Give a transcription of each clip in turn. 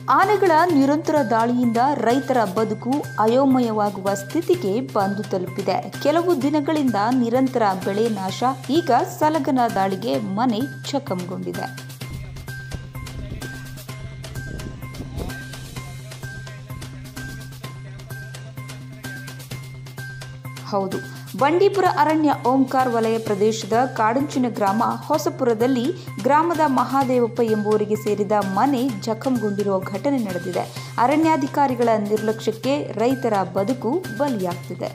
ಆನೆಗಳ ನಿರಂತರ ದಾಳಿಯಿಂದ ರೈತರ ಬದುಕು ಅಯೋಮಯವಾಗುವ ಸ್ಥಿತಿಗೆ ಬಂದು ತಲುಪಿದೆ ಕೆಲವು ದಿನಗಳಿಂದ ನಿರಂತರ ಬೆಳೆ ನಾಶ ಈಗ ಸಲಗನ ದಾಳಿಗೆ ಮನೆ ಚಕಮಗೊಂಡಿದೆ ಹೌದು ಬಂಡೀಪುರ ಅರಣ್ಯ ಓಂಕಾರ್ ವಲಯ ಪ್ರದೇಶದ ಕಾಡಂಚಿನ ಗ್ರಾಮ ಹೊಸಪುರದಲ್ಲಿ ಗ್ರಾಮದ ಮಹಾದೇವಪ್ಪ ಎಂಬುವರಿಗೆ ಸೇರಿದ ಮನೆ ಜಖಂಗೊಂಡಿರುವ ಘಟನೆ ನಡೆದಿದೆ ಅರಣ್ಯಾಧಿಕಾರಿಗಳ ನಿರ್ಲಕ್ಷ್ಯಕ್ಕೆ ರೈತರ ಬದುಕು ಬಲಿಯಾಗ್ತಿದೆ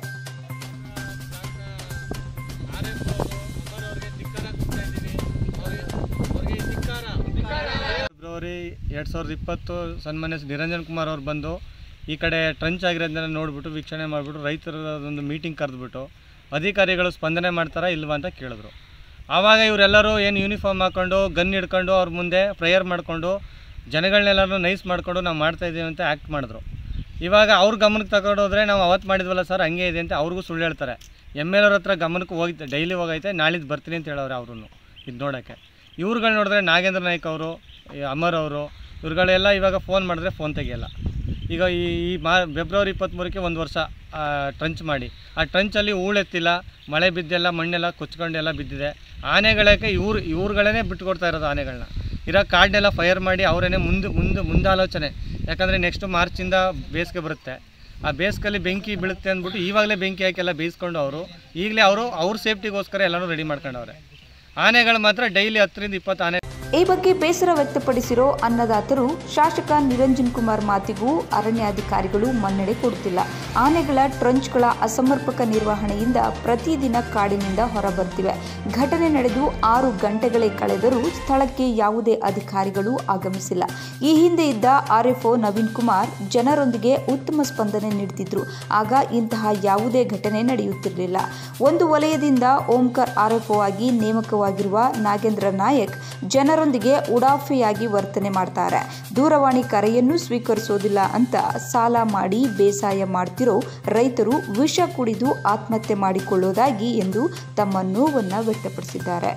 ಫೆಬ್ರವರಿ ಎರಡು ಸಾವಿರದ ಇಪ್ಪತ್ತು ಸನ್ಮಾನ್ಯ ನಿರಂಜನ್ ಕುಮಾರ್ ಅವ್ರು ಬಂದು ಈ ಕಡೆ ಟ್ರಂಚ್ ಆಗಿರೋದನ್ನ ನೋಡಿಬಿಟ್ಟು ವೀಕ್ಷಣೆ ಮಾಡಿಬಿಟ್ಟು ರೈತರ ಒಂದು ಮೀಟಿಂಗ್ ಕರೆದ್ಬಿಟ್ಟು ಅಧಿಕಾರಿಗಳು ಸ್ಪಂದನೆ ಮಾಡ್ತಾರಾ ಇಲ್ವಾ ಅಂತ ಕೇಳಿದ್ರು ಆವಾಗ ಇವರೆಲ್ಲರೂ ಏನು ಯೂನಿಫಾರ್ಮ್ ಹಾಕ್ಕೊಂಡು ಗನ್ ಹಿಡ್ಕೊಂಡು ಅವ್ರ ಮುಂದೆ ಪ್ರೇಯರ್ ಮಾಡಿಕೊಂಡು ಜನಗಳನ್ನೆಲ್ಲರೂ ನೈಸ್ ಮಾಡಿಕೊಂಡು ನಾವು ಮಾಡ್ತಾ ಇದ್ದೀವಿ ಅಂತ ಆ್ಯಕ್ಟ್ ಮಾಡಿದ್ರು ಇವಾಗ ಅವ್ರ ಗಮನಕ್ಕೆ ತಗೊಂಡೋದ್ರೆ ನಾವು ಅವತ್ತು ಮಾಡಿದ್ವಲ್ಲ ಸರ್ ಹಂಗೆ ಇದೆ ಅಂತ ಅವ್ರಿಗೂ ಸುಳ್ಳು ಹೇಳ್ತಾರೆ ಎಮ್ ಎಲ್ ಅವ್ರ ಹತ್ರ ಗಮನಕ್ಕೆ ಹೋಗಿದ್ದೆ ಡೈಲಿ ಹೋಗೈತೆ ನಾಳಿದ್ದು ಬರ್ತೀನಿ ಅಂತ ಹೇಳೋರೆ ಅವ್ರೂ ಇದು ನೋಡೋಕ್ಕೆ ಇವ್ರುಗಳು ನೋಡಿದ್ರೆ ನಾಗೇಂದ್ರ ನಾಯ್ಕ್ ಅವರು ಈ ಅಮರ್ ಅವರು ಇವ್ರುಗಳೆಲ್ಲ ಇವಾಗ ಫೋನ್ ಮಾಡಿದ್ರೆ ಫೋನ್ ತೆಗಿಯಲ್ಲ ಈಗ ಈ ಈ ಮಾ ಫೆಬ್ರವರಿ ಇಪ್ಪತ್ತ್ಮೂರಕ್ಕೆ ಒಂದು ವರ್ಷ ಟ್ರಂಚ್ ಮಾಡಿ ಆ ಟ್ರಂಚಲ್ಲಿ ಹೂಳೆತ್ತಿಲ್ಲ ಮಳೆ ಬಿದ್ದೆಲ್ಲ ಮಣ್ಣೆಲ್ಲ ಕೊಚ್ಕೊಂಡೆಲ್ಲ ಬಿದ್ದಿದೆ ಆನೆಗಳಕ್ಕೆ ಇವ್ರು ಇವ್ರುಗಳೇ ಬಿಟ್ಕೊಡ್ತಾ ಇರೋದು ಆನೆಗಳನ್ನ ಇರೋ ಕಾಡನ್ನೆಲ್ಲ ಫೈರ್ ಮಾಡಿ ಅವರೇನೆ ಮುಂದೆ ಮುಂದೆ ಮುಂದಾಲೋಚನೆ ಯಾಕಂದರೆ ನೆಕ್ಸ್ಟ್ ಮಾರ್ಚಿಂದ ಬೇಸಿಗೆ ಬರುತ್ತೆ ಆ ಬೇಸಿಗೆಯಲ್ಲಿ ಬೆಂಕಿ ಬೀಳುತ್ತೆ ಅಂದ್ಬಿಟ್ಟು ಇವಾಗಲೇ ಬೆಂಕಿ ಹಾಕೆಲ್ಲ ಬೇಯಿಸ್ಕೊಂಡು ಅವರು ಈಗಲೇ ಅವರು ಅವ್ರ ಸೇಫ್ಟಿಗೋಸ್ಕರ ಎಲ್ಲನೂ ರೆಡಿ ಮಾಡ್ಕೊಂಡವ್ರೆ ಆನೆಗಳು ಮಾತ್ರ ಡೈಲಿ ಹತ್ತರಿಂದ ಇಪ್ಪತ್ತು ಆನೆ ಈ ಬಗ್ಗೆ ಬೇಸರ ವ್ಯಕ್ತಪಡಿಸಿರೋ ಅನ್ನದಾತರು ಶಾಸಕ ನಿರಂಜನ್ ಕುಮಾರ್ ಮಾತಿಗೂ ಅರಣ್ಯಾಧಿಕಾರಿಗಳು ಮನ್ನಣೆ ಕೊಡುತ್ತಿಲ್ಲ ಆನೆಗಳ ಟ್ರಂಚ್ಗಳ ಅಸಮರ್ಪಕ ನಿರ್ವಹಣೆಯಿಂದ ಪ್ರತಿದಿನ ಕಾಡಿನಿಂದ ಹೊರಬರ್ತಿವೆ ಘಟನೆ ನಡೆದು ಆರು ಗಂಟೆಗಳೇ ಕಳೆದರೂ ಸ್ಥಳಕ್ಕೆ ಯಾವುದೇ ಅಧಿಕಾರಿಗಳು ಆಗಮಿಸಿಲ್ಲ ಈ ಹಿಂದೆ ಇದ್ದ ಆರ್ಎಫ್ಒ ನವೀನ್ ಕುಮಾರ್ ಜನರೊಂದಿಗೆ ಉತ್ತಮ ಸ್ಪಂದನೆ ನೀಡುತ್ತಿದ್ರು ಆಗ ಇಂತಹ ಯಾವುದೇ ಘಟನೆ ನಡೆಯುತ್ತಿರಲಿಲ್ಲ ಒಂದು ವಲಯದಿಂದ ಓಂಕಾರ್ ಆರ್ಎಫ್ಒ ಆಗಿ ನೇಮಕವಾಗಿರುವ ನಾಗೇಂದ್ರ ನಾಯಕ್ ಜನರೊಂದಿಗೆ ಉಡಾಫೆಯಾಗಿ ವರ್ತನೆ ಮಾಡ್ತಾರೆ ದೂರವಾಣಿ ಕರೆಯನ್ನು ಸ್ವೀಕರಿಸೋದಿಲ್ಲ ಅಂತ ಸಾಲ ಮಾಡಿ ಬೇಸಾಯ ಮಾಡ್ತಿರೋ ರೈತರು ವಿಷ ಕುಡಿದು ಆತ್ಮಹತ್ಯೆ ಮಾಡಿಕೊಳ್ಳೋದಾಗಿ ಎಂದು ತಮ್ಮ ನೋವನ್ನು ವ್ಯಕ್ತಪಡಿಸಿದ್ದಾರೆ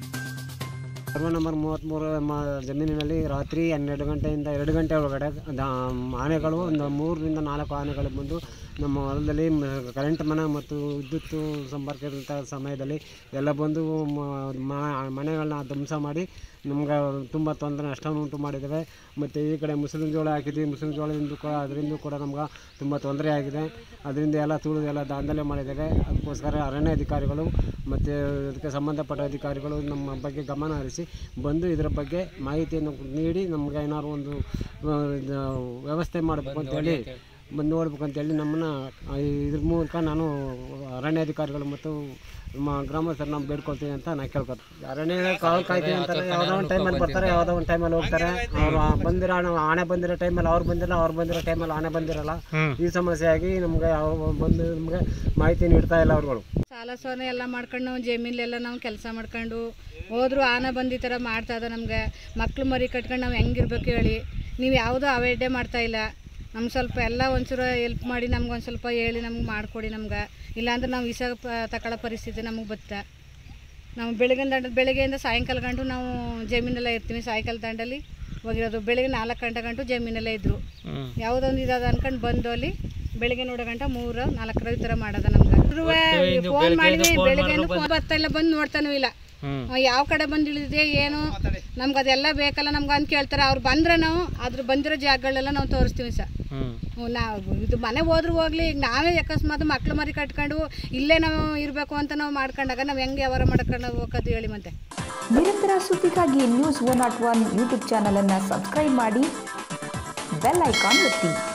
ಸರ್ವೆ ನಂಬರ್ ಮೂವತ್ತ್ಮೂರು ಮ ಜಮೀನಿನಲ್ಲಿ ರಾತ್ರಿ ಹನ್ನೆರಡು ಗಂಟೆಯಿಂದ ಎರಡು ಗಂಟೆ ಒಳಗಡೆ ದ- ಆನೆಗಳು ಒಂದು ಮೂರರಿಂದ ನಾಲ್ಕು ಆನೆಗಳು ಬಂದು ನಮ್ಮ ಹೊಲದಲ್ಲಿ ಮ- ಕರೆಂಟ್ ಮನೆ ಮತ್ತು ವಿದ್ಯುತ್ ಸಂಪರ್ಕ ಇದ್ದಂಥ ಸಮಯದಲ್ಲಿ ಎಲ್ಲ ಬಂದು ಮ- ಮ- ಮನೆಗಳನ್ನ ಧ್ವಂಸ ಮಾಡಿ ನಮ್ಗೆ ತುಂಬ ತೊಂದರೆ ನಷ್ಟವನ್ನು ಉಂಟು ಮಾಡಿದ್ದಾವೆ ಮತ್ತು ಈ ಕಡೆ ಮುಸ್ಲಿಂ ಜೋಳ ಹಾಕಿದ್ವಿ ಮುಸ್ಲಿಂ ಜೋಳದಿಂದ ಕೂಡ ಅದರಿಂದ ಕೂಡ ನಮ್ಗೆ ತುಂಬ ತೊಂದರೆ ಆಗಿದೆ ಅದರಿಂದ ಎಲ್ಲ ತುಳಿದು ಎಲ್ಲ ದಾಂಧಲೆ ಮಾಡಿದ್ದಾರೆ ಅದಕ್ಕೋಸ್ಕರ ಅರಣ್ಯ ಅಧಿಕಾರಿಗಳು ಮತ್ತು ಇದಕ್ಕೆ ಸಂಬಂಧಪಟ್ಟ ಅಧಿಕಾರಿಗಳು ನಮ್ಮ ಬಗ್ಗೆ ಗಮನ ಹರಿಸಿ ಬಂದು ಇದರ ಬಗ್ಗೆ ಮಾಹಿತಿಯನ್ನು ನೀಡಿ ನಮ್ಗೆ ಏನಾದ್ರು ಒಂದು ಆ, ಇದು ವ್ಯವಸ್ಥೆ ಮಾಡಬೇಕು ಅಂತೇಳಿ ಬಂದು ನೋಡ್ಬೇಕು ಅಂತೇಳಿ ನಮ್ಮನ್ನು ಇದ್ರ ಮೂಲಕ ನಾನು ಅರಣ್ಯಾಧಿಕಾರಿಗಳು ಮತ್ತು ನಮ್ಮ ಗ್ರಾಮಸ್ಥರು ನಾವು ಬೇಡ್ಕೊಳ್ತೀವಿ ಅಂತ ನಾನು ಕೇಳ್ಕೊತೀನಿ ಅರಣ್ಯ ಕಾವಲು ಕಾಯ್ತೀವಿ ಅಂತಾರೆ ಯಾವುದೋ ಒಂದು ಟೈಮಲ್ಲಿ ಬರ್ತಾರೆ ಯಾವುದೋ ಒಂದು ಟೈಮಲ್ಲಿ ಹೋಗ್ತಾರೆ ಅವ್ರು ಬಂದಿರೋ ಹಣ- ಆನೆ ಬಂದಿರೋ ಟೈಮಲ್ಲಿ ಅವ್ರು ಬಂದಿರಲ್ಲ ಅವ್ರು ಬಂದಿರೋ ಟೈಮಲ್ಲಿ ಆನೆ ಬಂದಿರಲ್ಲ ಈ ಸಮಸ್ಯೆ ಆಗಿ ನಮ್ಗೆ ಯಾವ ಬಂದು ನಮಗೆ ಮಾಹಿತಿ ನೀಡ್ತಾ ಇಲ್ಲ ಅವ್ರುಗಳು ಸಾಲ ಸೋನೆ ಎಲ್ಲ ಮಾಡ್ಕೊಂಡು ನಾವು ಜಮೀನ್ಲೆಲ್ಲ ನಾವು ಕೆಲಸ ಮಾಡ್ಕೊಂಡು ಹೋದ್ರು ಆನ ಬಂದು ಈ ಥರ ಮಾಡ್ತಾ ಇದ್ದ ನಮಗೆ ಮಕ್ಳು ಮರಿ ಕಟ್ಕೊಂಡು ನಾವು ಹೆಂಗಿರ್ಬೇಕು ಹೇಳಿ ನೀವು ಯಾವುದೂ ಅವಾಯ್ಡೇ ಮಾಡ್ತಾ ಇಲ್ಲ ನಮ್ಗೆ ಸ್ವಲ್ಪ ಎಲ್ಲ ಒಂಚೂರು ಹೆಲ್ಪ್ ಮಾಡಿ ನಮ್ಗೆ ಒಂದು ಸ್ವಲ್ಪ ಹೇಳಿ ನಮ್ಗೆ ಮಾಡಿಕೊಡಿ ನಮ್ಗೆ ಇಲ್ಲಾಂದ್ರೆ ನಾವು ವಿಷ ಪ ತಗೊಳ್ಳೋ ಪರಿಸ್ಥಿತಿ ನಮಗೆ ಬತ್ತ ನಾವು ಬೆಳಗಿನ ದಂಡ ಬೆಳಗ್ಗೆಯಿಂದ ಸಾಯಂಕಾಲ ಗಂಟು ನಾವು ಜಮೀನೆಲ್ಲ ಇರ್ತೀವಿ ಸಾಯಂಕಾಲ ದಂಡಲ್ಲಿ ಹೋಗಿರೋದು ಬೆಳಗ್ಗೆ ನಾಲ್ಕು ಗಂಟೆ ಗಂಟು ಜಮೀನೆಲ್ಲ ಇದ್ದರು ಯಾವುದೊಂದು ಇದಾದ ಅನ್ಕೊಂಡು ಬಂದು ಅಲ್ಲಿ ಬೆಳಿಗ್ಗೆ ನೋಡೋ ಗಂಟ ಮೂರು ನಾಲ್ಕರ ಈ ಥರ ಮಾಡೋದ ನಮ್ಗೆ ಫೋನ್ ಮಾಡಿದ್ವಿ ಬೆಳಿಗ್ಗೆ ಫೋನ್ ಬರ್ತಾ ಇಲ್ಲ ಬಂದು ನೋಡ್ತಾನೂ ಇಲ್ಲ ಯಾವ ಕಡೆ ಬಂದು ಇಳಿದಿದೆ ಏನು ನಮ್ಗೆ ಅದೆಲ್ಲ ಬೇಕಲ್ಲ ನಮ್ಗೆ ಅಂತ ಕೇಳ್ತಾರೆ ಅವ್ರು ಬಂದ್ರೆ ನಾವು ಅದ್ರ ಬಂದಿರೋ ಜಾಗಗಳೆಲ್ಲ ನಾವು ತೋರಿಸ್ತೀವಿ ಸರ್ ನಾವು ಇದು ಮನೆ ಹೋದ್ರು ಹೋಗ್ಲಿ ಈಗ ನಾವೇ ಅಕಸ್ಮಾತ್ ಮಕ್ಳು ಮರಿ ಕಟ್ಕೊಂಡು ಇಲ್ಲೇ ನಾವು ಇರಬೇಕು ಅಂತ ನಾವು ಮಾಡ್ಕೊಂಡಾಗ ನಾವು ಹೆಂಗೆ ವ್ಯವಹಾರ ಮಾಡ್ಕೊಂಡು ಹೋಗೋದು ಹೇಳಿ ಮತ್ತೆ ನಿರಂತರ ಸುದ್ದಿಗಾಗಿ news one not one YouTube channel ಅನ್ನು ಸಬ್ಸ್ಕ್ರೈಬ್ ಮಾಡಿ ಬೆಲ್ ಐಕಾನ್ ಒತ್ತಿ